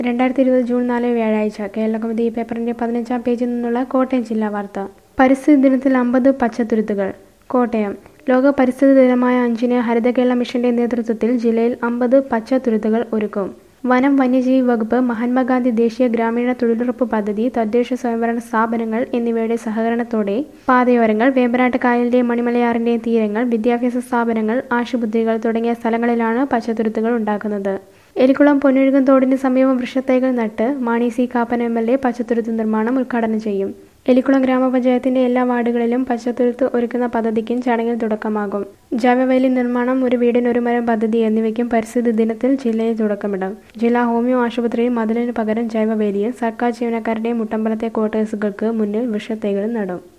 രണ്ടായിരത്തി ഇരുപത് ജൂൺ നാല് വ്യാഴാഴ്ച കേരളകൗമുദി പേപ്പറിന്റെ പതിനഞ്ചാം പേജിൽ നിന്നുള്ള കോട്ടയം ജില്ലാ വാർത്ത പരിസ്ഥിതി ദിനത്തിൽ അമ്പത് പച്ചത്തുരുത്തുകൾ കോട്ടയം ലോക പരിസ്ഥിതി ദിനമായ അഞ്ചിന് ഹരിത കേരള മിഷന്റെ നേതൃത്വത്തിൽ ജില്ലയിൽ അമ്പത് പച്ചത്തുരുത്തുകൾ ഒരുക്കും വനം വന്യജീവി വകുപ്പ് മഹാത്മാഗാന്ധി ദേശീയ ഗ്രാമീണ തൊഴിലുറപ്പ് പദ്ധതി തദ്ദേശ സ്വയംഭരണ സ്ഥാപനങ്ങൾ എന്നിവയുടെ സഹകരണത്തോടെ പാതയോരങ്ങൾ വേമ്പനാട്ട് കായലിന്റെയും മണിമലയാറിന്റെയും തീരങ്ങൾ വിദ്യാഭ്യാസ സ്ഥാപനങ്ങൾ ആശുപത്രികൾ തുടങ്ങിയ സ്ഥലങ്ങളിലാണ് പച്ചത്തുരുത്തുകൾ ഉണ്ടാക്കുന്നത് എലിക്കുളം പൊന്നൊഴുകും തോടിന് സമീപം വൃക്ഷത്തൈകൾ നട്ട് Mani C Kappan M L A പച്ചത്തുരുത്ത് നിർമ്മാണം ഉദ്ഘാടനം ചെയ്യും എലിക്കുളം ഗ്രാമപഞ്ചായത്തിന്റെ എല്ലാ വാർഡുകളിലും പച്ചത്തുരുത്ത് ഒരുക്കുന്ന പദ്ധതിക്കും ചടങ്ങിൽ തുടക്കമാകും ജൈവവേലി നിർമ്മാണം ഒരു വീടിന് ഒരു മരം പദ്ധതി എന്നിവയ്ക്കും പരിസ്ഥിതി ദിനത്തിൽ ജില്ലയിൽ തുടക്കമിടും ജില്ലാ ഹോമിയോ ആശുപത്രിയിൽ മതിലിന് പകരം ജൈവവേലിയും സർക്കാർ ജീവനക്കാരുടെയും മുട്ടമ്പലത്തെ ക്വാർട്ടേഴ്സുകൾക്ക് മുന്നിൽ വൃക്ഷത്തൈകളും നടും